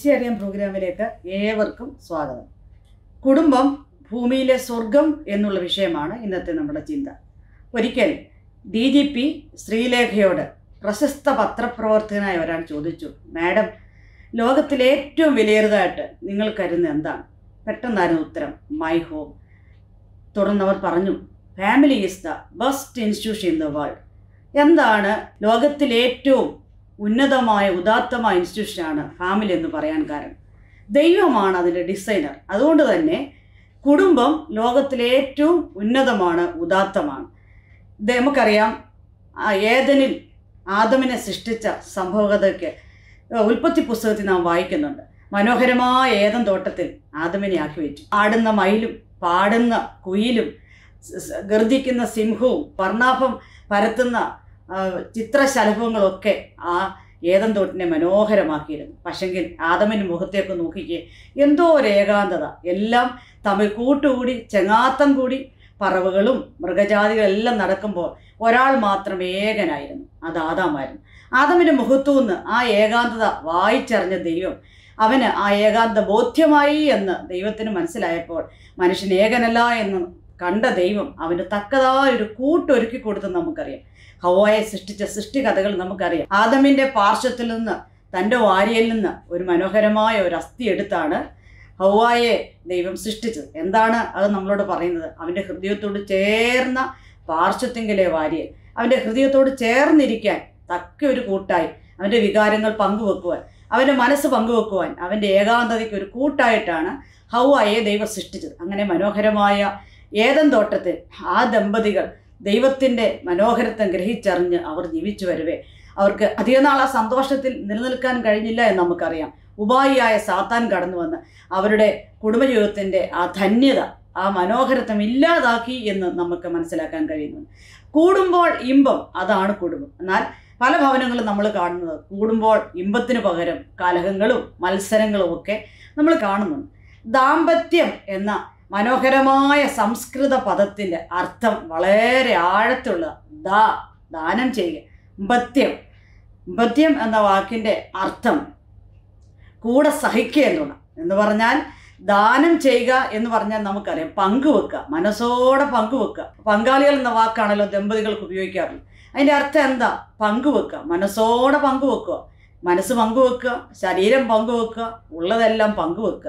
History അറിയാൻ പ്രോഗ്രാമിലേക്ക് ഏവർക്കും സ്വാഗതം കുടുംബം ഭൂമിയിലെ സ്വർഗം എന്നുള്ള വിഷയമാണ് ഇന്നത്തെ നമ്മുടെ ചിന്ത ഒരിക്കൽ ഡി ജി പി ശ്രീലേഖയോട് പ്രശസ്ത പത്രപ്രവർത്തകനായ ഒരാൾ ചോദിച്ചു മാഡം ലോകത്തിലെ ഏറ്റവും വിലയേറിയതായിട്ട് നിങ്ങൾ കരുതുന്നത് എന്താണ് പെട്ടെന്നായിരുന്നു ഉത്തരം മൈ ഹോം തുടർന്നവർ പറഞ്ഞു family is the best institution in the world എന്താണ് ലോകത്തിലെ ഏറ്റവും ഉന്നതമായ ഉദാത്തമായ ഇൻസ്റ്റിറ്റ്യൂഷനാണ് ഫാമിലി എന്ന് പറയാൻ കാരണം ദൈവമാണ് അതിൻ്റെ ഡിസൈനർ അതുകൊണ്ട് തന്നെ കുടുംബം ലോകത്തിലെ ഏറ്റവും ഉന്നതമാണ് ഉദാത്തമാണ് ഇത് നമുക്കറിയാം ആ ഏതനിൽ ആദമിനെ സൃഷ്ടിച്ച സംഭവകഥയ്ക്ക് ഉൽപ്പത്തി പുസ്തകത്തിൽ നാം വായിക്കുന്നുണ്ട് മനോഹരമായ ഏതൻ തോട്ടത്തിൽ ആദമിനെ ആക്കി വെച്ചു ആടുന്ന മയിലും പാടുന്ന കുയിലും സ് സ് ഗർജിക്കുന്ന സിംഹവും വർണ്ണാഭം പരത്തുന്ന ആ, ചിത്രശലഭങ്ങളൊക്കെ ആ ഏതൻ തോട്ടിനെ മനോഹരമാക്കിയിരുന്നു പക്ഷെങ്കിൽ ആദമിൻ്റെ മുഖത്തേക്ക് നോക്കിക്കേ എന്തോ ഒരു ഏകാന്തത എല്ലാം തമ്മിൽ കൂട്ടുകൂടി ചെങ്ങാത്തം കൂടി പറവുകളും മൃഗജാതികളെല്ലാം നടക്കുമ്പോൾ ഒരാൾ മാത്രം ഏകനായിരുന്നു അത് ആദാമായിരുന്നു ആദമിൻ്റെ മുഖത്തു നിന്ന് ആ ഏകാന്തത വായിച്ചറിഞ്ഞ ദൈവം അവന് ആ ഏകാന്ത ബോധ്യമായി എന്ന് ദൈവത്തിന് മനസ്സിലായപ്പോൾ മനുഷ്യൻ ഏകനല്ല എന്ന് കണ്ട ദൈവം അവന് തക്കതായ ഒരു കൂട്ടൊരുക്കി കൊടുത്ത് നമുക്കറിയാം ഹവായെ സൃഷ്ടിച്ച സൃഷ്ടികഥകൾ നമുക്കറിയാം ആദമിൻ്റെ പാർശ്വത്തിൽ നിന്ന് തൻ്റെ വാരിയിൽ നിന്ന് ഒരു മനോഹരമായ ഒരു അസ്ഥി എടുത്താണ് ഹവായെ ദൈവം സൃഷ്ടിച്ചത് എന്താണ് അത് നമ്മളോട് പറയുന്നത് അവൻ്റെ ഹൃദയത്തോട് ചേർന്ന പാർശ്വത്തെങ്കിലെ വാരിയൽ അവൻ്റെ ഹൃദയത്തോട് ചേർന്നിരിക്കാൻ തക്ക ഒരു കൂട്ടായി അവൻ്റെ വികാരങ്ങൾ പങ്കുവെക്കുവാൻ അവൻ്റെ മനസ്സ് പങ്കുവെക്കുവാൻ അവൻ്റെ ഏകാന്തതയ്ക്ക് ഒരു കൂട്ടായിട്ടാണ് ഹൗവായെ ദൈവം സൃഷ്ടിച്ചത് അങ്ങനെ മനോഹരമായ ഏതൻ തോട്ടത്തിൽ ആ ദമ്പതികൾ ദൈവത്തിൻ്റെ മനോഹരത്വം ഗ്രഹിച്ചറിഞ്ഞ് അവർ ജീവിച്ചു വരവേ അവർക്ക് അധിക നാൾ ആ സന്തോഷത്തിൽ നിലനിൽക്കാൻ കഴിഞ്ഞില്ല എന്ന് നമുക്കറിയാം ഉപായിയായ സാത്താൻ കടന്നു വന്ന് അവരുടെ കുടുംബജീവിതത്തിൻ്റെ ആ ധന്യത ആ മനോഹരത്വം ഇല്ലാതാക്കി എന്ന് നമുക്ക് മനസ്സിലാക്കാൻ കഴിയുന്നു കൂടുമ്പോൾ ഇമ്പം അതാണ് കുടുംബം എന്നാൽ പല ഭവനങ്ങളും നമ്മൾ കാണുന്നത് കൂടുമ്പോൾ ഇമ്പത്തിന് പകരം കലഹങ്ങളും മത്സരങ്ങളും ഒക്കെ നമ്മൾ കാണുന്നുണ്ട് ദാമ്പത്യം എന്ന മനോഹരമായ സംസ്കൃത പദത്തിൻ്റെ അർത്ഥം വളരെ ആഴത്തുള്ള ദാ ദാനം ചെയ്യുക ബത്യം ബത്യം എന്ന വാക്കിൻ്റെ അർത്ഥം കൂടെ സഹിക്കുക എന്നുള്ള എന്ന് പറഞ്ഞാൽ ദാനം ചെയ്യുക എന്ന് പറഞ്ഞാൽ നമുക്കറിയാം പങ്കുവെക്കുക മനസ്സോടെ പങ്കുവെക്കുക പങ്കാളികൾ എന്ന വാക്കാണല്ലോ ദമ്പതികൾക്ക് ഉപയോഗിക്കാറുള്ളത് അതിൻ്റെ അർത്ഥം എന്താ പങ്കുവെക്കുക മനസ്സോടെ പങ്കുവെക്കുക മനസ്സ് പങ്കുവെക്കുക ശരീരം പങ്കുവെക്കുക ഉള്ളതെല്ലാം പങ്കുവെക്കുക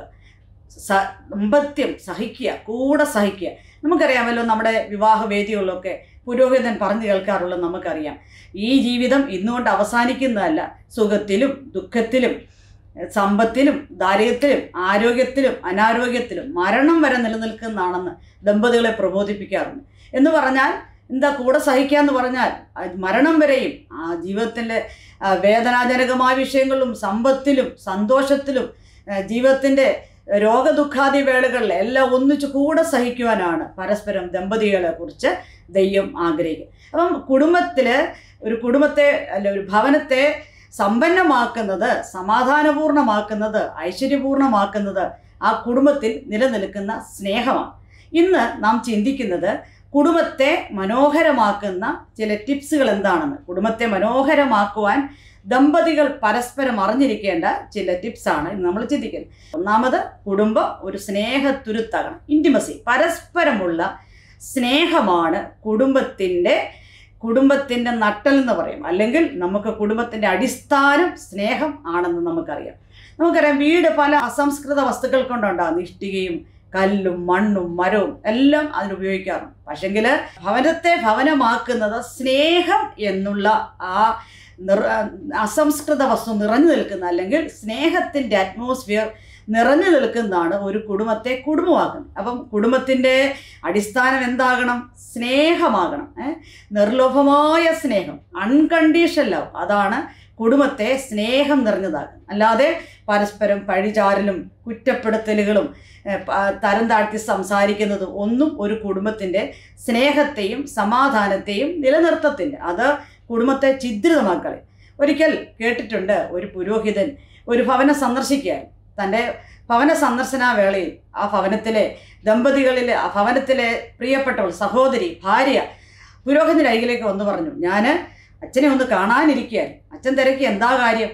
സ ദമ്പത്യം സഹിക്കുക കൂടെ സഹിക്കുക നമുക്കറിയാമല്ലോ നമ്മുടെ വിവാഹ വേദികളിലൊക്കെ പുരോഹിതൻ പറഞ്ഞു കേൾക്കാറുള്ളത് നമുക്കറിയാം ഈ ജീവിതം ഇന്നുകൊണ്ട് അവസാനിക്കുന്നതല്ല സുഖത്തിലും ദുഃഖത്തിലും സമ്പത്തിലും ദാരിദ്ര്യത്തിലും ആരോഗ്യത്തിലും അനാരോഗ്യത്തിലും മരണം വരെ നിലനിൽക്കുന്നതാണെന്ന് ദമ്പതികളെ പ്രബോധിപ്പിക്കാറുണ്ട് എന്ന് പറഞ്ഞാൽ എന്താ കൂടെ സഹിക്കുക എന്ന് പറഞ്ഞാൽ ആ മരണം വരെയും ആ ജീവിതത്തിൻ്റെ ആ, വേദനാജനകമായ വിഷയങ്ങളിലും സമ്പത്തിലും സന്തോഷത്തിലും ആ, ജീവിതത്തിൻ്റെ രോഗദുഃഖാദി വേളകളിൽ എല്ലാം ഒന്നിച്ച് കൂടെ സഹിക്കുവാനാണ് പരസ്പരം ദമ്പതികളെ കുറിച്ച് ദൈവം ആഗ്രഹിക്കുക അപ്പം കുടുംബത്തിൽ ഒരു കുടുംബത്തെ അല്ല ഒരു ഭവനത്തെ സമ്പന്നമാക്കുന്നത് സമാധാനപൂർണ്ണമാക്കുന്നത് ഐശ്വര്യപൂർണ്ണമാക്കുന്നത് ആ കുടുംബത്തിൽ നിലനിൽക്കുന്ന സ്നേഹമാണ് ഇന്ന് നാം ചിന്തിക്കുന്നത് കുടുംബത്തെ മനോഹരമാക്കുന്ന ചില ടിപ്സുകൾ എന്താണെന്ന് കുടുംബത്തെ മനോഹരമാക്കുവാൻ ദമ്പതികൾ പരസ്പരം അറിഞ്ഞിരിക്കേണ്ട ചില ടിപ്സാണ് ഇന്ന് നമ്മൾ ചിന്തിക്കുന്നത് ഒന്നാമത് കുടുംബം ഒരു സ്നേഹത്തുരുത്താകണം ഇൻറ്റിമസി പരസ്പരമുള്ള സ്നേഹമാണ് കുടുംബത്തിൻ്റെ കുടുംബത്തിൻ്റെ നട്ടൽ എന്ന് പറയും അല്ലെങ്കിൽ നമുക്ക് കുടുംബത്തിൻ്റെ അടിസ്ഥാനം സ്നേഹം ആണെന്ന് നമുക്കറിയാം നമുക്കറിയാം വീട് പല അസംസ്കൃത വസ്തുക്കൾ കൊണ്ടുണ്ടാകുന്നു ഇഷ്ടികയും കല്ലും മണ്ണും മരവും എല്ലാം അതിന് ഉപയോഗിക്കാറുണ്ട് പക്ഷെങ്കിൽ ഭവനത്തെ ഭവനമാക്കുന്നത് സ്നേഹം എന്നുള്ള ആ നിറ അസംസ്കൃത വസ്തു നിറഞ്ഞു നിൽക്കുന്ന അല്ലെങ്കിൽ സ്നേഹത്തിൻ്റെ അറ്റ്മോസ്ഫിയർ നിറഞ്ഞു നിൽക്കുന്നതാണ് ഒരു കുടുംബത്തെ കുടുംബമാക്കുന്നത് അപ്പം കുടുംബത്തിൻ്റെ അടിസ്ഥാനം എന്താകണം സ്നേഹമാകണം ഏ? നിർലോഭമായ സ്നേഹം അൺകണ്ടീഷൻ ലവ് അതാണ് കുടുംബത്തെ സ്നേഹം നിറഞ്ഞതാക്കുന്നത് അല്ലാതെ പരസ്പരം പഴിചാരലും കുറ്റപ്പെടുത്തലുകളും ഏ, പ- തരം താഴ്ത്തി സംസാരിക്കുന്നതും ഒന്നും ഒരു കുടുംബത്തിൻ്റെ സ്നേഹത്തെയും സമാധാനത്തെയും നിലനിർത്തത്തില്ല അത് കുടുംബത്തെ ഛിദ്രിതമാക്കളെ ഒരിക്കൽ കേട്ടിട്ടുണ്ട് ഒരു പുരോഹിതൻ ഒരു ഭവനം സന്ദർശിക്കുകയായി തൻ്റെ ഭവന സന്ദർശന വേളയിൽ ആ ഭവനത്തിലെ ദമ്പതികളിലെ ആ ഭവനത്തിലെ പ്രിയപ്പെട്ടവൾ സഹോദരി ഭാര്യ പുരോഹിതൻ്റെ അരികിലേക്ക് വന്ന് പറഞ്ഞു ഞാൻ അച്ഛനെ ഒന്ന് കാണാനിരിക്കുകയായിരുന്നു അച്ഛൻ തിരക്കി എന്താ കാര്യം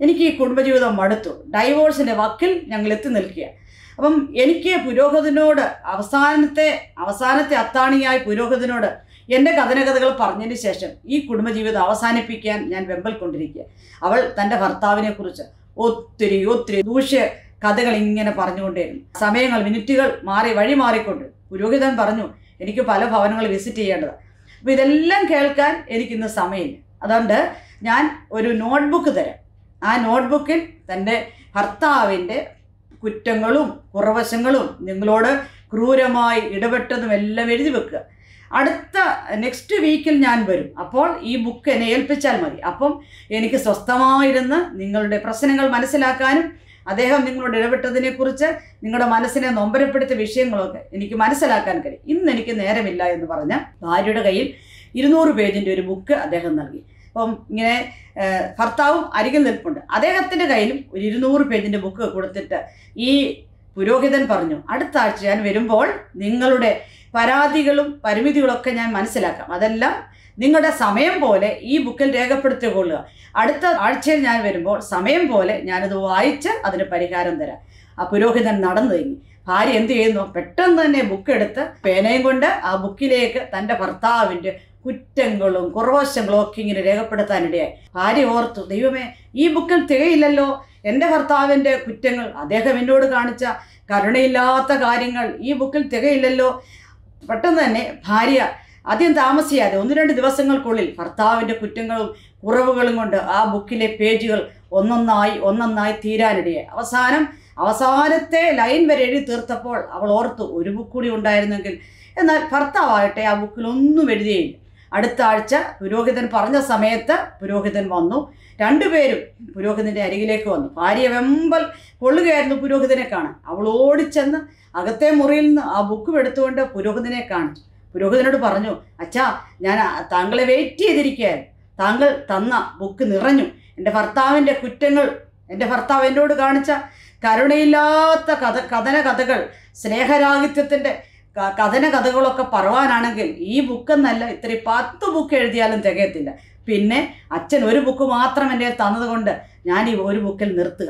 എനിക്ക് ഈ കുടുംബജീവിതം മടുത്തു ഡൈവോഴ്സിൻ്റെ വക്കിൽ ഞങ്ങൾ എത്തി നിൽക്കുക അപ്പം എനിക്ക് പുരോഹിതനോട് അവസാനത്തെ അവസാനത്തെ അത്താണിയായ പുരോഹിതനോട് എൻ്റെ കഥനകഥകൾ പറഞ്ഞതിന് ശേഷം ഈ കുടുംബജീവിതം അവസാനിപ്പിക്കാൻ ഞാൻ വെമ്പൽ കൊണ്ടിരിക്കുക അവൾ തൻ്റെ ഭർത്താവിനെ കുറിച്ച് ഒത്തിരി ഒത്തിരി ദൂഷ്യ കഥകൾ ഇങ്ങനെ പറഞ്ഞുകൊണ്ടേയിരുന്നു സമയങ്ങൾ മിനിറ്റുകൾ മാറി വഴി മാറിക്കൊണ്ട് പുരോഹിതൻ പറഞ്ഞു എനിക്ക് പല ഭവനങ്ങൾ വിസിറ്റ് ചെയ്യേണ്ടത് അപ്പോൾ ഇതെല്ലാം കേൾക്കാൻ എനിക്കിന്ന് സമയമില്ല അതുകൊണ്ട് ഞാൻ ഒരു നോട്ട്ബുക്ക് തരാം ആ നോട്ട്ബുക്കിൽ തൻ്റെ ഭർത്താവിൻ്റെ കുറ്റങ്ങളും കുറവശങ്ങളും നിങ്ങളോട് ക്രൂരമായി ഇടപെട്ടതും എല്ലാം എഴുതി വെക്കുക അടുത്ത നെക്സ്റ്റ് വീക്കിൽ ഞാൻ വരും അപ്പോൾ ഈ ബുക്ക് എന്നെ ഏൽപ്പിച്ചാൽ മതി അപ്പം എനിക്ക് സ്വസ്ഥമായിരുന്ന് നിങ്ങളുടെ പ്രശ്നങ്ങൾ മനസ്സിലാക്കാനും അദ്ദേഹം നിങ്ങളോട് ഇടപെട്ടതിനെക്കുറിച്ച് നിങ്ങളുടെ മനസ്സിനെ നൊമ്പരപ്പെടുത്തിയ വിഷയങ്ങളൊക്കെ എനിക്ക് മനസ്സിലാക്കാൻ കഴിയും ഇന്ന് എനിക്ക് നേരമില്ല എന്ന് പറഞ്ഞ ഭാര്യയുടെ കയ്യിൽ ഇരുന്നൂറ് പേജിൻ്റെ ഒരു ബുക്ക് അദ്ദേഹം നൽകി അപ്പം ഇങ്ങനെ ഏഹ്, ഭർത്താവും അരികിൽ നിൽപ്പുണ്ട് അദ്ദേഹത്തിൻ്റെ കയ്യിലും ഒരു ഇരുന്നൂറ് പേജിൻ്റെ ബുക്ക് കൊടുത്തിട്ട് ഈ പുരോഹിതൻ പറഞ്ഞു അടുത്ത ആഴ്ച ഞാൻ വരുമ്പോൾ നിങ്ങളുടെ പരാതികളും പരിമിതികളൊക്കെ ഞാൻ മനസ്സിലാക്കാം അതെല്ലാം നിങ്ങളുടെ സമയം പോലെ ഈ ബുക്കിൽ രേഖപ്പെടുത്തിക്കൊള്ളുക അടുത്ത ആഴ്ചയിൽ ഞാൻ വരുമ്പോൾ സമയം പോലെ ഞാനത് വായിച്ച് അതിന് പരിഹാരം തരാം ആ പുരോഹിതൻ നടന്നു കഴിഞ്ഞു ഭാര്യ എന്ത് ചെയ്യുന്നു പെട്ടെന്ന് തന്നെ ബുക്ക് എടുത്ത് പേനയും കൊണ്ട് ആ ബുക്കിലേക്ക് തൻ്റെ ഭർത്താവിൻ്റെ കുറ്റങ്ങളും കുറവശങ്ങളും ഒക്കെ ഇങ്ങനെ രേഖപ്പെടുത്താനിടയായി ഭാര്യ ഓർത്തു ദൈവമേ ഈ ബുക്കിൽ തികയില്ലല്ലോ എൻ്റെ ഭർത്താവിൻ്റെ കുറ്റങ്ങൾ അദ്ദേഹം എന്നോട് കാണിച്ച കരുണയില്ലാത്ത കാര്യങ്ങൾ ഈ ബുക്കിൽ തികയില്ലല്ലോ പെട്ടെന്ന് തന്നെ ഭാര്യ അധികം താമസിയാതെ ഒന്ന് രണ്ട് ദിവസങ്ങൾക്കുള്ളിൽ ഭർത്താവിൻ്റെ കുറ്റങ്ങളും കുറവുകളും കൊണ്ട് ആ ബുക്കിലെ പേജുകൾ ഒന്നൊന്നായി ഒന്നൊന്നായി തീരാനിടയായി അവസാനം അവസാനത്തെ ലൈൻ വരെ എഴുതി തീർത്തപ്പോൾ അവൾ ഓർത്തു ഒരു ബുക്ക് കൂടി ഉണ്ടായിരുന്നെങ്കിൽ എന്നാൽ ഭർത്താവാകട്ടെ ആ ബുക്കിൽ ഒന്നും എഴുതിയില്ല അടുത്ത ആഴ്ച പുരോഹിതൻ പറഞ്ഞ സമയത്ത് പുരോഹിതൻ വന്നു രണ്ടുപേരും പുരോഹിതൻ്റെ അരികിലേക്ക് വന്നു ഭാര്യ വെമ്പൽ കൊള്ളുകയായിരുന്നു പുരോഹിതനെ കാണാൻ അവൾ ഓടിച്ചെന്ന് അകത്തെ മുറിയിൽ നിന്ന് ആ ബുക്കും എടുത്തുകൊണ്ട് പുരോഹിതനെ കാണിച്ചു പുരോഹിതനോട് പറഞ്ഞു അച്ഛാ ഞാൻ ആ- താങ്കളെ വെയിറ്റ് ചെയ്തിരിക്കുകയായിരുന്നു താങ്കൾ തന്ന ബുക്ക് നിറഞ്ഞു എൻ്റെ ഭർത്താവിൻ്റെ കുറ്റങ്ങൾ എൻ്റെ ഭർത്താവ് എന്നോട് കാണിച്ച കരുണയില്ലാത്ത കഥ കഥന കഥകൾ സ്നേഹരാഹിത്യത്തിൻ്റെ ക- കഥന കഥകളൊക്കെ പറവാനാണെങ്കിൽ ഈ ബുക്കെന്നല്ല ഇത്തിരി പത്ത് ബുക്ക് എഴുതിയാലും തികയത്തില്ല പിന്നെ അച്ഛൻ ഒരു ബുക്ക് മാത്രം എൻ്റെ തന്നതുകൊണ്ട് ഞാൻ ഈ ഒരു ബുക്കിൽ നിർത്തുക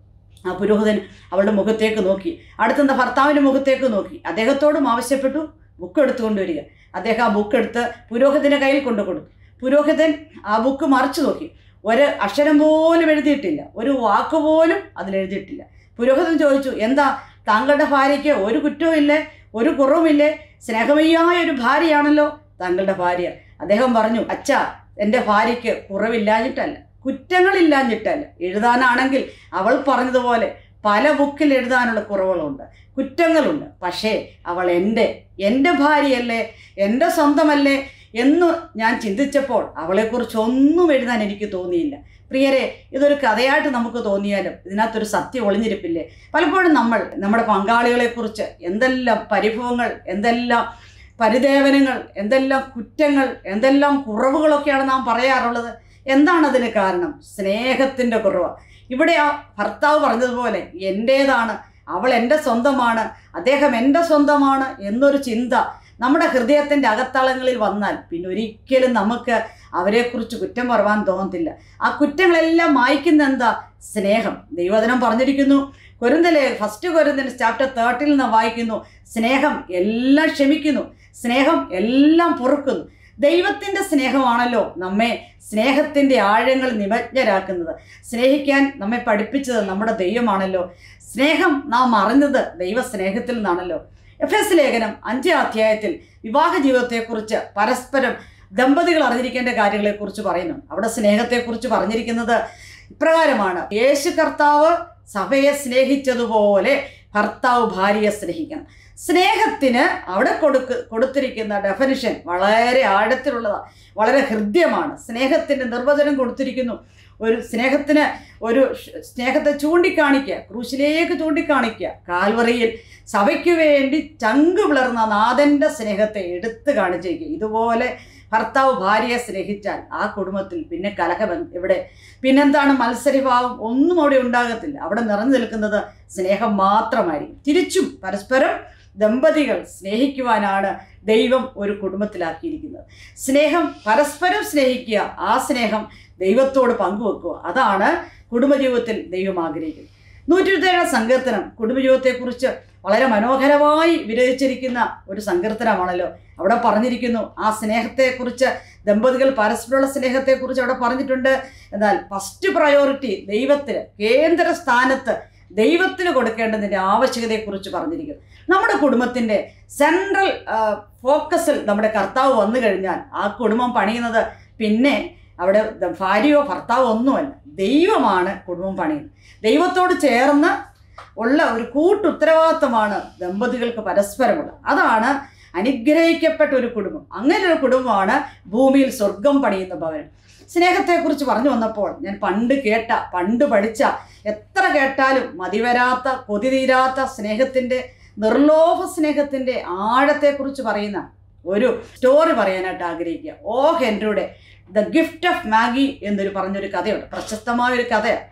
ആ പുരോഹിതൻ അവളുടെ മുഖത്തേക്ക് നോക്കി അടുത്തുന്ന ഭർത്താവിൻ്റെ മുഖത്തേക്ക് നോക്കി അദ്ദേഹത്തോടും ആവശ്യപ്പെട്ടു ബുക്ക് എടുത്തുകൊണ്ട് വരിക അദ്ദേഹം ആ ബുക്ക് എടുത്ത് പുരോഹിതൻ്റെ കയ്യിൽ കൊണ്ടു കൊടുത്തു പുരോഹിതൻ ആ ബുക്ക് മറിച്ചു നോക്കി ഒരു അക്ഷരം പോലും എഴുതിയിട്ടില്ല ഒരു വാക്ക് പോലും അതിൽ എഴുതിയിട്ടില്ല പുരോഹിതൻ ചോദിച്ചു എന്താ താങ്കളുടെ ഭാര്യയ്ക്ക് ഒരു കുറ്റവും ഇല്ലേ ഒരു കുറവുമില്ലേ സ്നേഹമയ്യായ ഒരു ഭാര്യയാണല്ലോ താങ്കളുടെ ഭാര്യ അദ്ദേഹം പറഞ്ഞു അച്ഛാ എൻ്റെ ഭാര്യയ്ക്ക് കുറവില്ലാഞ്ഞിട്ടല്ല കുറ്റങ്ങളില്ലാഞ്ഞിട്ടല്ല എഴുതാനാണെങ്കിൽ അവൾ പറഞ്ഞതുപോലെ പല ബുക്കിൽ എഴുതാനുള്ള കുറവുകളുണ്ട് കുറ്റങ്ങളുണ്ട് പക്ഷേ അവൾ എൻ്റെ എൻ്റെ ഭാര്യയല്ലേ എൻ്റെ സ്വന്തമല്ലേ എന്ന് ഞാൻ ചിന്തിച്ചപ്പോൾ അവളെക്കുറിച്ച് ഒന്നും എഴുതാൻ എനിക്ക് തോന്നിയില്ല പ്രിയരെ ഇതൊരു കഥയായിട്ട് നമുക്ക് തോന്നിയാലും ഇതിനകത്തൊരു സത്യം ഒളിഞ്ഞിരിപ്പില്ലേ പലപ്പോഴും നമ്മൾ നമ്മുടെ പങ്കാളികളെക്കുറിച്ച് എന്തെല്ലാം പരിഭവങ്ങൾ എന്തെല്ലാം പരിദേവനങ്ങൾ എന്തെല്ലാം കുറ്റങ്ങൾ എന്തെല്ലാം കുറവുകളൊക്കെയാണ് നാം പറയാറുള്ളത് എന്താണ് അതിന് കാരണം സ്നേഹത്തിൻ്റെ കുറവ് ഇവിടെ ആ ഭർത്താവ് പറഞ്ഞതുപോലെ എൻ്റേതാണ് അവൾ എൻ്റെ സ്വന്തമാണ് അദ്ദേഹം എൻ്റെ സ്വന്തമാണ് എന്നൊരു ചിന്ത നമ്മുടെ ഹൃദയത്തിൻ്റെ അകത്തളങ്ങളിൽ വന്നാൽ പിന്നെ ഒരിക്കലും നമുക്ക് അവരെക്കുറിച്ച് കുറ്റം പറവാൻ തോന്നത്തില്ല ആ കുറ്റങ്ങളെല്ലാം മായ്ക്കുന്ന എന്താ സ്നേഹം ദൈവവചനം പറഞ്ഞിരിക്കുന്നു കൊരിന്തലെ ഫസ്റ്റ് കൊരിന്തല് ചാപ്റ്റർ തേർട്ടിൽ നിന്ന് വായിക്കുന്നു സ്നേഹം എല്ലാം ക്ഷമിക്കുന്നു സ്നേഹം എല്ലാം പൊറുക്കുന്നു ദൈവത്തിൻ്റെ സ്നേഹമാണല്ലോ നമ്മെ സ്നേഹത്തിൻ്റെ ആഴങ്ങൾ നിമജ്ഞരാക്കുന്നത് സ്നേഹിക്കാൻ നമ്മെ പഠിപ്പിച്ചത് നമ്മുടെ ദൈവമാണല്ലോ സ്നേഹം നാം അറിഞ്ഞത് ദൈവസ്നേഹത്തിൽ നിന്നാണല്ലോ എഫ് എസ് ലേഖനം അഞ്ചാം അധ്യായത്തിൽ വിവാഹ ജീവിതത്തെക്കുറിച്ച് പരസ്പരം ദമ്പതികൾ അറിഞ്ഞിരിക്കേണ്ട കാര്യങ്ങളെക്കുറിച്ച് പറയുന്നു അവിടെ സ്നേഹത്തെക്കുറിച്ച് പറഞ്ഞിരിക്കുന്നത് ഇപ്രകാരമാണ് യേശു കർത്താവ് സഭയെ സ്നേഹിച്ചതുപോലെ ഭർത്താവ് ഭാര്യയെ സ്നേഹിക്കണം സ്നേഹത്തിന് അവിടെ കൊടുക്ക് കൊടുത്തിരിക്കുന്ന ഡെഫനിഷൻ വളരെ ആഴത്തിലുള്ളതാണ് വളരെ ഹൃദ്യമാണ് സ്നേഹത്തിൻ്റെ നിർവചനം കൊടുത്തിരിക്കുന്നു ഒരു സ്നേഹത്തിന് ഒരു ഷ്- സ്നേഹത്തെ ചൂണ്ടിക്കാണിക്കുക ക്രൂശിലേക്ക് ചൂണ്ടിക്കാണിക്കുക കാൽവറിയിൽ സഭയ്ക്ക് വേണ്ടി ചങ്ക് പിളർന്ന നാഥൻ്റെ സ്നേഹത്തെ എടുത്തു കാണിച്ചിരിക്കുക ഇതുപോലെ ഭർത്താവ് ഭാര്യയെ സ്നേഹിച്ചാൽ ആ കുടുംബത്തിൽ പിന്നെ കലഹം എന്ത്- എവിടെ പിന്നെന്താണ് മത്സരഭാവം ഒന്നും അവിടെ ഉണ്ടാകത്തില്ല അവിടെ നിറഞ്ഞു നിൽക്കുന്നത് സ്നേഹം മാത്രമായിരിക്കും തിരിച്ചും പരസ്പരം ദമ്പതികൾ സ്നേഹിക്കുവാനാണ് ദൈവം ഒരു കുടുംബത്തിലാക്കിയിരിക്കുന്നത് സ്നേഹം പരസ്പരം സ്നേഹിക്കുക ആ സ്നേഹം ദൈവത്തോട് പങ്കുവെക്കുക അതാണ് കുടുംബജീവിതത്തിൽ ദൈവം ആഗ്രഹിക്കുന്നത് നൂറ്റി ഇരുപത്തേഴാം സങ്കീർത്തനം കുടുംബജീവിതത്തെക്കുറിച്ച് വളരെ മനോഹരമായി വിരചിച്ചിരിക്കുന്ന ഒരു സങ്കീർത്തനമാണല്ലോ അവിടെ പറഞ്ഞിരിക്കുന്നു ആ സ്നേഹത്തെക്കുറിച്ച് ദമ്പതികൾ പരസ്പരമുള്ള സ്നേഹത്തെക്കുറിച്ച് അവിടെ പറഞ്ഞിട്ടുണ്ട് എന്നാൽ ഫസ്റ്റ് പ്രയോറിറ്റി ദൈവത്തിന് കേന്ദ്ര സ്ഥാനത്ത് ദൈവത്തിന് കൊടുക്കേണ്ടതിൻ്റെ ആവശ്യകതയെക്കുറിച്ച് പറഞ്ഞിരിക്കുന്നു നമ്മുടെ കുടുംബത്തിൻ്റെ സെൻട്രൽ ഫോക്കസിൽ നമ്മുടെ കർത്താവ് വന്നു കഴിഞ്ഞാൽ ആ കുടുംബം പണിയുന്നത് പിന്നെ അവിടെ ദ- ഭാര്യയോ ഭർത്താവോ ഒന്നുമല്ല ദൈവമാണ് കുടുംബം പണിയുന്നത് ദൈവത്തോട് ചേർന്ന് ഉള്ള ഒരു കൂട്ടുത്തരവാദിത്തമാണ് ദമ്പതികൾക്ക് പരസ്പരമുള്ളത് അതാണ് അനുഗ്രഹിക്കപ്പെട്ട ഒരു കുടുംബം അങ്ങനെ ഒരു കുടുംബമാണ് ഭൂമിയിൽ സ്വർഗം പണിയുന്ന ഭവനം സ്നേഹത്തെക്കുറിച്ച് പറഞ്ഞു വന്നപ്പോൾ ഞാൻ പണ്ട് കേട്ട പണ്ട് പഠിച്ച എത്ര കേട്ടാലും മതിവരാത്ത കൊതി തീരാത്ത സ്നേഹത്തിൻ്റെ നിർലോഭ സ്നേഹത്തിൻ്റെ ആഴത്തെക്കുറിച്ച് പറയുന്ന ഒരു സ്റ്റോറി പറയാനായിട്ട് ആഗ്രഹിക്കുക ഓ ഹെൻറിയുടെ ദ ഗിഫ്റ്റ് ഓഫ് മാഗി എന്നൊരു പറഞ്ഞൊരു കഥയുണ്ട് പ്രശസ്തമായ ഒരു കഥയാണ്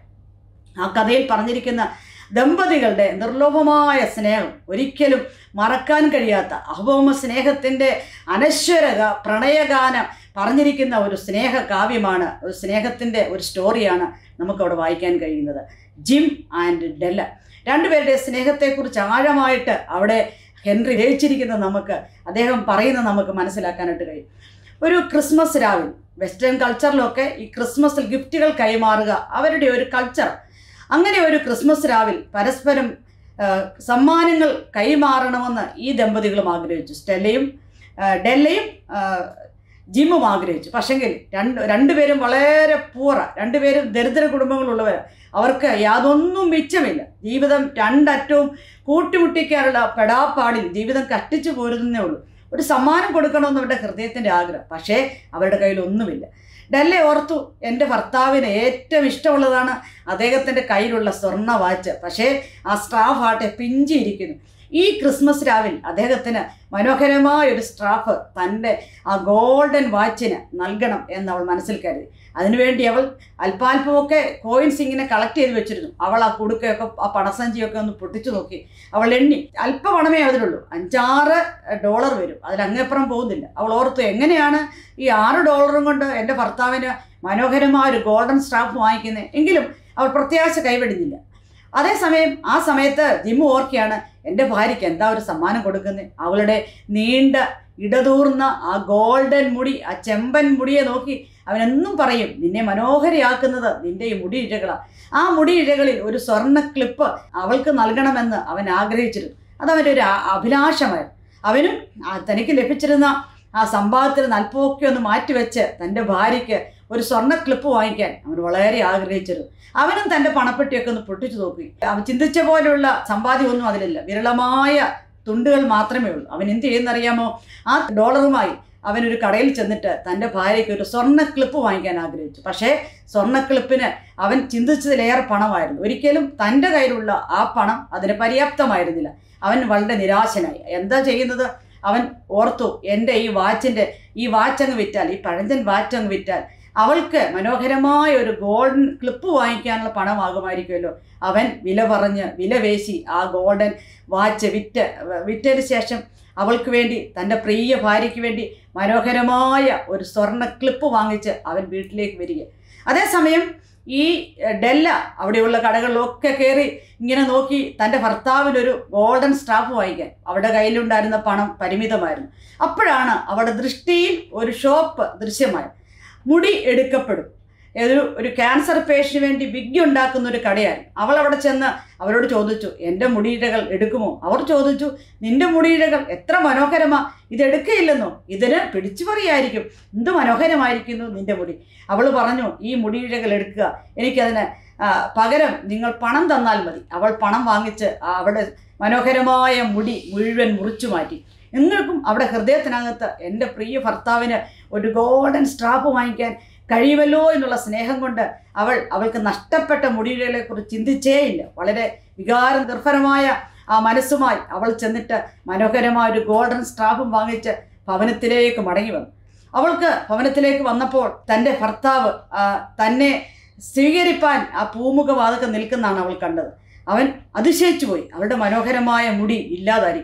ആ കഥയിൽ പറഞ്ഞിരിക്കുന്ന ദമ്പതികളുടെ നിർലോഭമായ സ്നേഹം ഒരിക്കലും മറക്കാൻ കഴിയാത്ത അഭൗമ സ്നേഹത്തിൻ്റെ അനശ്വരത പ്രണയഗാനം പറഞ്ഞിരിക്കുന്ന ഒരു സ്നേഹ കാവ്യമാണ് ഒരു സ്നേഹത്തിൻ്റെ ഒരു സ്റ്റോറിയാണ് നമുക്കവിടെ വായിക്കാൻ കഴിയുന്നത് ജിം ആൻഡ് ഡെല്ല രണ്ടുപേരുടെ സ്നേഹത്തെക്കുറിച്ച് ആഴമായിട്ട് അവിടെ ഹെൻറി രചിച്ചിരിക്കുന്നത് നമുക്ക് അദ്ദേഹം പറയുന്നത് നമുക്ക് മനസ്സിലാക്കാനായിട്ട് കഴിയും ഒരു ക്രിസ്മസ് രാവിൽ വെസ്റ്റേൺ കൾച്ചറിലൊക്കെ ഈ ക്രിസ്മസിൽ ഗിഫ്റ്റുകൾ കൈമാറുക അവരുടെ ഒരു കൾച്ചർ അങ്ങനെ ഒരു ക്രിസ്മസ് രാവിൽ പരസ്പരം ആ, സമ്മാനങ്ങൾ കൈമാറണമെന്ന് ഈ ദമ്പതികളും ആഗ്രഹിച്ചു സ്റ്റെല്ലയും ആ, ഡെല്ലയും ആ, ജിമ്മും ആഗ്രഹിച്ചു പക്ഷെങ്കിൽ രണ്ട് രണ്ടുപേരും വളരെ പൂറ രണ്ടുപേരും ദരിദ്ര കുടുംബങ്ങളുള്ളവർ അവർക്ക് യാതൊന്നും മിച്ചമില്ല ജീവിതം രണ്ടറ്റവും കൂട്ടിമുട്ടിക്കാനുള്ള പെടാപ്പാടിൽ ജീവിതം കഷ്ടിച്ചു പോരുന്നേ ഉള്ളൂ ഒരു സമ്മാനം കൊടുക്കണമെന്ന് അവരുടെ ഹൃദയത്തിൻ്റെ ആഗ്രഹം പക്ഷേ അവരുടെ കയ്യിൽ ഒന്നുമില്ല ഡെല്ലെ ഓർത്തു എൻ്റെ ഭർത്താവിന് ഏറ്റവും ഇഷ്ടമുള്ളതാണ് അദ്ദേഹത്തിൻ്റെ കയ്യിലുള്ള സ്വർണ്ണ വാച്ച് പക്ഷേ ആ സ്ട്രാഫ് ആട്ടെ പിഞ്ചിയിരിക്കുന്നു ഈ ക്രിസ്മസ് രാവിൽ അദ്ദേഹത്തിന് മനോഹരമായ ഒരു സ്ട്രാഫ് തൻ്റെ ആ ഗോൾഡൻ വാച്ചിന് നൽകണം എന്ന് അവൾ മനസ്സിൽ കരുതി അതിനുവേണ്ടി അവൾ അല്പാൽപ്പമൊക്കെ കോയിൻസ് ഇങ്ങനെ കളക്ട് ചെയ്ത് വെച്ചിരുന്നു അവൾ ആ കുടുക്കയൊക്കെ ആ പണസഞ്ചിയൊക്കെ ഒന്ന് പൊട്ടിച്ചു നോക്കി അവൾ എണ്ണി അല്പ പണമേ അതിലുള്ളൂ അഞ്ചാറ് ഡോളർ വരും അതിലങ്ങേപ്പുറം പോകുന്നില്ല അവൾ ഓർത്തു എങ്ങനെയാണ് ഈ ആറ് ഡോളറും കൊണ്ട് എൻ്റെ ഭർത്താവിന് മനോഹരമായ ഒരു ഗോൾഡൻ സ്റ്റാഫ് വാങ്ങിക്കുന്നത് എങ്കിലും അവൾ പ്രത്യാശ കൈവെടിഞ്ഞില്ല അതേസമയം ആ സമയത്ത് ജിമ്മു ഓർക്കുകയാണ് എൻ്റെ ഭാര്യയ്ക്ക് എന്താ ഒരു സമ്മാനം കൊടുക്കുന്നത് അവളുടെ നീണ്ട ഇടതൂർന്ന ആ ഗോൾഡൻ മുടി ആ ചെമ്പൻ മുടിയെ നോക്കി അവനെന്നും പറയും നിന്നെ മനോഹരയാക്കുന്നത് നിന്റെ ഈ മുടി ഇഴകളാണ് ആ മുടി ഇഴകളിൽ ഒരു സ്വർണ്ണ ക്ലിപ്പ് അവൾക്ക് നൽകണമെന്ന് അവൻ ആഗ്രഹിച്ചിരുന്നു അതവൻ്റെ ഒരു ആ- അഭിലാഷമായിരുന്നു അവനും ആ തനിക്ക് ലഭിച്ചിരുന്ന ആ സമ്പാദത്തിൽ അല്പമൊക്കെ ഒന്ന് മാറ്റിവെച്ച് തൻ്റെ ഭാര്യയ്ക്ക് ഒരു സ്വർണ്ണ ക്ലിപ്പ് വാങ്ങിക്കാൻ അവൻ വളരെ ആഗ്രഹിച്ചിരുന്നു അവനും തൻ്റെ പണപ്പെട്ടിയൊക്കെ ഒന്ന് പൊട്ടിച്ചു നോക്കി അവൻ ചിന്തിച്ച പോലെയുള്ള സമ്പാദ്യമൊന്നും അതിലില്ല വിരളമായ തുണ്ടുകൾ മാത്രമേ ഉള്ളൂ അവൻ എന്ത് ചെയ്യുന്നറിയാമോ ആ ഡോളറുമായി അവനൊരു കടയിൽ ചെന്നിട്ട് തൻ്റെ ഭാര്യയ്ക്ക് ഒരു സ്വർണ്ണ ക്ലിപ്പ് വാങ്ങിക്കാൻ ആഗ്രഹിച്ചു പക്ഷേ സ്വർണ്ണ ക്ലിപ്പിന് അവൻ ചിന്തിച്ചതിലേറെ പണമായിരുന്നു ഒരിക്കലും തൻ്റെ കയ്യിലുള്ള ആ പണം അതിന് പര്യാപ്തമായിരുന്നില്ല അവൻ വളരെ നിരാശനായി എന്താ ചെയ്യുന്നത് അവൻ ഓർത്തു എൻ്റെ ഈ വാച്ചിൻ്റെ ഈ വാച്ച് അങ്ങ് വിറ്റാൽ ഈ പഴഞ്ചൻ വാച്ച് അങ്ങ് വിറ്റാൽ അവൾക്ക് മനോഹരമായ ഒരു ഗോൾഡൻ ക്ലിപ്പ് വാങ്ങിക്കാനുള്ള പണമാകുമായിരിക്കുമല്ലോ അവൻ വില പറഞ്ഞ് വില വേശി ആ ഗോൾഡൻ വാച്ച് വിറ്റ് വിറ്റതിന് ശേഷം അവൾക്ക് വേണ്ടി തൻ്റെ പ്രിയ ഭാര്യയ്ക്ക് വേണ്ടി മനോഹരമായ ഒരു സ്വർണ്ണ ക്ലിപ്പ് വാങ്ങിച്ച് അവൻ വീട്ടിലേക്ക് വരിക അതേസമയം ഈ എഹ്, ഡെല്ല അവിടെയുള്ള കടകളിലൊക്കെ കയറി ഇങ്ങനെ നോക്കി തൻ്റെ ഭർത്താവിനൊരു ഗോൾഡൻ സ്റ്റാഫ് വാങ്ങിക്കാൻ അവരുടെ കയ്യിലുണ്ടായിരുന്ന പണം പരിമിതമായിരുന്നു അപ്പോഴാണ് അവളുടെ ദൃഷ്ടിയിൽ ഒരു ഷോപ്പ് ദൃശ്യമായി മുടി എടുക്കപ്പെടും ഒരു ഒരു ക്യാൻസർ പേഷ്യന് വേണ്ടി വിഗ് ഉണ്ടാക്കുന്ന ഒരു കടയായിരുന്നു അവൾ അവിടെ ചെന്ന് അവരോട് ചോദിച്ചു എൻ്റെ മുടിയിഴകൾ എടുക്കുമോ അവർ ചോദിച്ചു നിന്റെ മുടിയിഴകൾ എത്ര മനോഹരമാ ഇത് എടുക്കയില്ലെന്നോ ഇതിന് പിടിച്ചുപറിയായിരിക്കും എന്ത് മനോഹരമായിരിക്കുന്നു നിന്റെ മുടി അവൾ പറഞ്ഞു ഈ മുടിയിഴകൾ എടുക്കുക എനിക്കതിന് ആ, പകരം നിങ്ങൾ പണം തന്നാൽ മതി അവൾ പണം വാങ്ങിച്ച് ആ അവിടെ മനോഹരമായ മുടി മുഴുവൻ മുറിച്ചു മാറ്റി നിങ്ങൾക്കും അവിടെ ഹൃദയത്തിനകത്ത് എൻ്റെ പ്രിയ ഭർത്താവിന് ഒരു ഗോൾഡൻ സ്ട്രാപ്പ് വാങ്ങിക്കാൻ കഴിയുമല്ലോ എന്നുള്ള സ്നേഹം കൊണ്ട് അവൾ അവൾക്ക് നഷ്ടപ്പെട്ട മുടികളെ കുറിച്ച് ചിന്തിച്ചേയില്ല വളരെ വികാര നിർഭരമായ ആ മനസ്സുമായി അവൾ ചെന്നിട്ട് മനോഹരമായ ഒരു ഗോൾഡൻ സ്ട്രാപ്പും വാങ്ങിച്ച് ഭവനത്തിലേക്ക് മടങ്ങി വന്നു അവൾക്ക് ഭവനത്തിലേക്ക് വന്നപ്പോൾ തൻ്റെ ഭർത്താവ് ആ, തന്നെ സ്വീകരിപ്പാൻ ആ പൂമുഖവാതൊക്കെ നിൽക്കുന്നതാണ് അവൾ കണ്ടത് അവൻ അതിശയിച്ചു പോയി അവളുടെ മനോഹരമായ മുടി ഇല്ലാതായിരിക്കുന്നു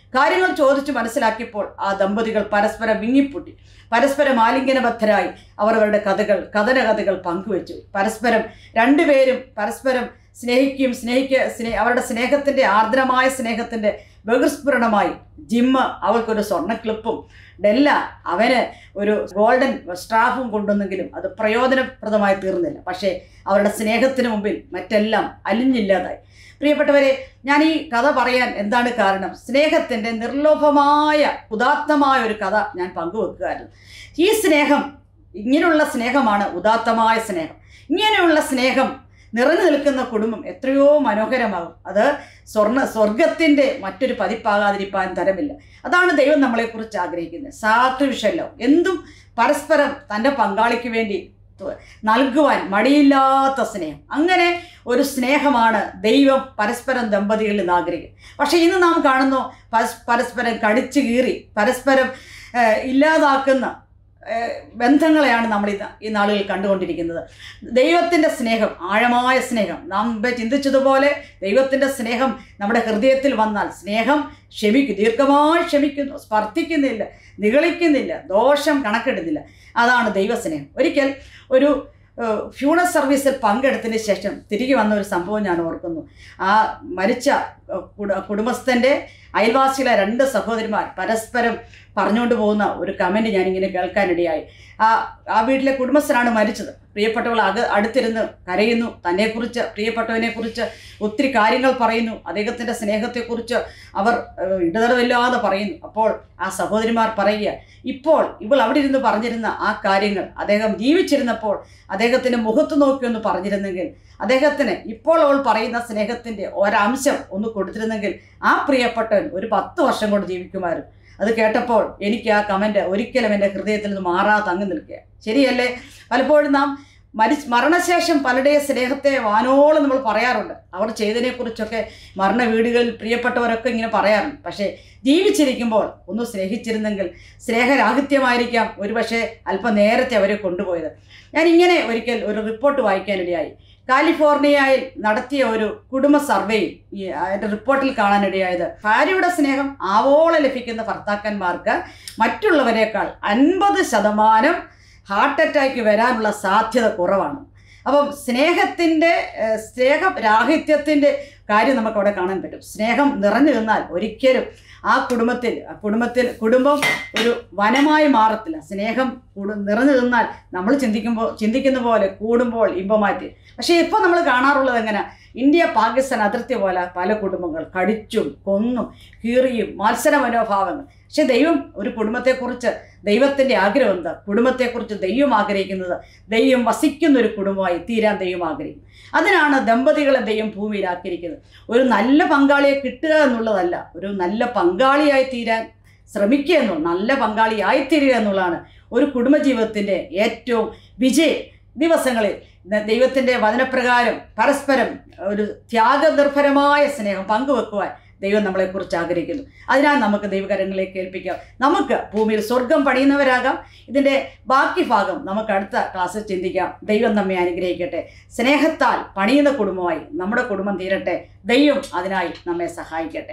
കാര്യങ്ങൾ ചോദിച്ചു മനസ്സിലാക്കിയപ്പോൾ ആ ദമ്പതികൾ പരസ്പരം വിങ്ങിപ്പൊട്ടി പരസ്പരം ആലിംഗനബദ്ധരായി അവർ അവരുടെ കഥകൾ കഥന കഥകൾ പങ്കുവെച്ചു പരസ്പരം രണ്ടുപേരും പരസ്പരം സ്നേഹിക്കുകയും സ്നേഹിക്ക സ്നേ അവരുടെ സ്നേഹത്തിൻ്റെ ആർദ്രമായ സ്നേഹത്തിൻ്റെ ബഹിർസ്ഫുരണമായി ജിമ്മ് അവൾക്കൊരു സ്വർണ്ണ ക്ലിപ്പും ഡെല്ല അവന് ഒരു ഗോൾഡൻ സ്ട്രാഫും കൊണ്ടുവന്നെങ്കിലും അത് പ്രയോജനപ്രദമായി തീർന്നില്ല പക്ഷേ അവരുടെ സ്നേഹത്തിന് മുമ്പിൽ മറ്റെല്ലാം അലിഞ്ഞില്ലാതായി പ്രിയപ്പെട്ടവരെ ഞാൻ ഈ കഥ പറയാൻ എന്താണ് കാരണം സ്നേഹത്തിൻ്റെ നിർലോഭമായ ഉദാത്തമായ ഒരു കഥ ഞാൻ പങ്കുവെക്കുകയായിരുന്നു ഈ സ്നേഹം ഇങ്ങനെയുള്ള സ്നേഹമാണ് ഉദാത്തമായ സ്നേഹം ഇങ്ങനെയുള്ള സ്നേഹം നിറഞ്ഞു നിൽക്കുന്ന കുടുംബം എത്രയോ മനോഹരമാകും അത് സ്വർണ്ണ സ്വർഗത്തിൻ്റെ മറ്റൊരു പതിപ്പാകാതിരിക്കാൻ തരമില്ല അതാണ് ദൈവം നമ്മളെക്കുറിച്ച് ആഗ്രഹിക്കുന്നത് സാക്രിഫിഷ്യൽ ലവ് എന്തും പരസ്പരം തൻ്റെ പങ്കാളിക്ക് വേണ്ടി ത- നൽകുവാൻ മടിയില്ലാത്ത സ്നേഹം അങ്ങനെ ഒരു സ്നേഹമാണ് ദൈവം പരസ്പരം ദമ്പതികളിൽ നിന്ന് ആഗ്രഹിക്കുന്നത് പക്ഷേ ഇന്ന് നാം കാണുന്നു പരസ് പരസ്പരം കടിച്ചു കീറി പരസ്പരം ഏഹ്, ഇല്ലാതാക്കുന്ന ഏഹ്, ബന്ധങ്ങളെയാണ് നമ്മൾ ഇത് ഈ നാളുകളിൽ കണ്ടുകൊണ്ടിരിക്കുന്നത് ദൈവത്തിൻ്റെ സ്നേഹം ആഴമായ സ്നേഹം നാം മുമ്പേ ചിന്തിച്ചതുപോലെ ദൈവത്തിൻ്റെ സ്നേഹം നമ്മുടെ ഹൃദയത്തിൽ വന്നാൽ സ്നേഹം ക്ഷമിക്കും ദീർഘമായി ക്ഷമിക്കുന്നു സ്പർദ്ധിക്കുന്നില്ല നിഗളിക്കുന്നില്ല ദോഷം കണക്കെടുന്നില്ല അതാണ് ദൈവസ്നേഹം ഒരിക്കൽ ഒരു ഏഹ്, ഫ്യൂണൽ സർവീസിൽ പങ്കെടുത്തതിന് ശേഷം തിരികെ വന്ന ഒരു സംഭവം ഞാൻ ഓർക്കുന്നു ആ മരിച്ച ഏഹ്, കുട- കുടുംബസ്ഥൻ്റെ അയൽവാസികളെ രണ്ട് സഹോദരിമാർ പരസ്പരം പറഞ്ഞുകൊണ്ട് പോകുന്ന ഒരു കമൻറ്റ് ഞാനിങ്ങനെ കേൾക്കാനിടയായി ആ ആ വീട്ടിലെ കുടുംബസ്ഥനാണ് മരിച്ചത് പ്രിയപ്പെട്ടവൾ അക അടുത്തിരുന്ന് കരയുന്നു തന്നെക്കുറിച്ച് പ്രിയപ്പെട്ടവനെക്കുറിച്ച് ഒത്തിരി കാര്യങ്ങൾ പറയുന്നു അദ്ദേഹത്തിൻ്റെ സ്നേഹത്തെക്കുറിച്ച് അവർ ഏഹ്, ഇടതടവില്ലാതെ പറയുന്നു അപ്പോൾ ആ സഹോദരിമാർ പറയുക ഇപ്പോൾ ഇവൾ അവിടെ ഇരുന്ന് പറഞ്ഞിരുന്ന ആ കാര്യങ്ങൾ അദ്ദേഹം ജീവിച്ചിരുന്നപ്പോൾ അദ്ദേഹത്തിൻ്റെ മുഖത്ത് നോക്കി ഒന്ന് പറഞ്ഞിരുന്നെങ്കിൽ അദ്ദേഹത്തിന് ഇപ്പോൾ അവൾ പറയുന്ന സ്നേഹത്തിൻ്റെ ഒരംശം ഒന്ന് കൊടുത്തിരുന്നെങ്കിൽ ആ പ്രിയപ്പെട്ടവൻ ഒരു പത്ത് വർഷം കൊണ്ട് ജീവിക്കുമായിരുന്നു അത് കേട്ടപ്പോൾ എനിക്ക് ആ കമൻറ്റ് ഒരിക്കലും എൻ്റെ ഹൃദയത്തിൽ നിന്ന് മാറാതെ തങ്ങി നിൽക്കുക ശരിയല്ലേ പലപ്പോഴും നാം മരി മരണശേഷം പലരുടെയും സ്നേഹത്തെ വാനോളം നമ്മൾ പറയാറുണ്ട് അവർ ചെയ്തതിനെക്കുറിച്ചൊക്കെ മരണ വീടുകളിൽ പ്രിയപ്പെട്ടവരൊക്കെ ഇങ്ങനെ പറയാറുണ്ട് പക്ഷേ ജീവിച്ചിരിക്കുമ്പോൾ ഒന്ന് സ്നേഹിച്ചിരുന്നെങ്കിൽ സ്നേഹരാഹിത്യമായിരിക്കാം ഒരുപക്ഷെ അല്പം നേരത്തെ അവരെ കൊണ്ടുപോയത് ഞാൻ ഇങ്ങനെ ഒരിക്കൽ ഒരു റിപ്പോർട്ട് വായിക്കാനിടയായി കാലിഫോർണിയയിൽ നടത്തിയ ഒരു കുടുംബ സർവേയിൽ ഈ അതിൻ്റെ റിപ്പോർട്ടിൽ കാണാനിടയായത് ഭാര്യയുടെ സ്നേഹം ആവോളം ലഭിക്കുന്ന ഭർത്താക്കന്മാർക്ക് മറ്റുള്ളവരെക്കാൾ അൻപത് ശതമാനം ഹാർട്ട് അറ്റാക്ക് വരാനുള്ള സാധ്യത കുറവാണ് അപ്പം സ്നേഹത്തിൻ്റെ ഏഹ്, സ്നേഹരാഹിത്യത്തിൻ്റെ കാര്യം നമുക്ക് അവിടെ കാണാൻ പറ്റും സ്നേഹം നിറഞ്ഞു നിന്നാൽ ഒരിക്കലും ആ കുടുംബത്തിൽ ആ കുടുംബത്തിൽ കുടുംബം ഒരു വനമായി മാറത്തില്ല സ്നേഹം കൂടു നിറഞ്ഞു നിന്നാൽ നമ്മൾ ചിന്തിക്കുമ്പോൾ ചിന്തിക്കുന്ന പോലെ കൂടുമ്പോൾ ഇമ്പമാറ്റി പക്ഷേ ഇപ്പോൾ നമ്മൾ കാണാറുള്ളത് എങ്ങനെ ഇന്ത്യ പാകിസ്ഥാൻ അതിർത്തി പോലെ പല കുടുംബങ്ങൾ കടിച്ചും കൊന്നും കീറിയും മത്സര മനോഭാവങ്ങൾ പക്ഷെ ദൈവം ഒരു കുടുംബത്തെക്കുറിച്ച് ദൈവത്തിൻ്റെ ആഗ്രഹം എന്താ കുടുംബത്തെക്കുറിച്ച് ദൈവം ആഗ്രഹിക്കുന്നത് ദൈവം വസിക്കുന്ന ഒരു കുടുംബമായി തീരാൻ ദൈവം ആഗ്രഹിക്കും അതിനാണ് ദമ്പതികളെ ദൈവം ഭൂമിയിലാക്കിയിരിക്കുന്നത് ഒരു നല്ല പങ്കാളിയെ കിട്ടുക എന്നുള്ളതല്ല ഒരു നല്ല പങ്കാളിയായി തീരാൻ ശ്രമിക്കുക എന്നുള്ള നല്ല പങ്കാളിയായി തീരുക എന്നുള്ളതാണ് ഒരു കുടുംബജീവിതത്തിൻ്റെ ഏറ്റവും വിജയ ദിവസങ്ങളിൽ ന- ദൈവത്തിൻ്റെ വചനപ്രകാരം പരസ്പരം ഒരു ത്യാഗനിർഭരമായ സ്നേഹം പങ്കുവെക്കുവാൻ ദൈവം നമ്മളെക്കുറിച്ച് ആഗ്രഹിക്കുന്നു അതിനാൽ നമുക്ക് ദൈവകരങ്ങളിലേക്ക് ഏൽപ്പിക്കാം നമുക്ക് ഭൂമിയിൽ സ്വർഗം പണിയുന്നവരാകാം ഇതിൻ്റെ ബാക്കി ഭാഗം നമുക്ക് അടുത്ത ക്ലാസ്സിൽ ചിന്തിക്കാം ദൈവം നമ്മെ അനുഗ്രഹിക്കട്ടെ സ്നേഹത്താൽ പണിയുന്ന കുടുംബമായി നമ്മുടെ കുടുംബം തീരട്ടെ ദൈവം അതിനായി നമ്മെ സഹായിക്കട്ടെ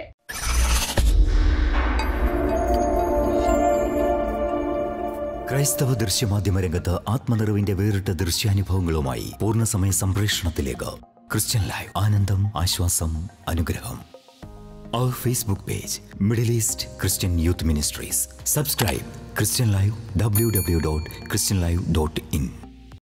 ക്രൈസ്തവ ദൃശ്യമാധ്യമ രംഗത്ത് ആത്മനിറവിന്റെ വേറിട്ട ദൃശ്യാനുഭവങ്ങളുമായി പൂർണ്ണസമയ സംപ്രേഷണത്തിലേക്ക് ക്രിസ്ത്യൻ ലൈവ് ആനന്ദം ആശ്വാസം അനുഗ്രഹം അവർ Facebook page Middle East Christian youth ministries subscribe Christian live W W dot Christian live dot in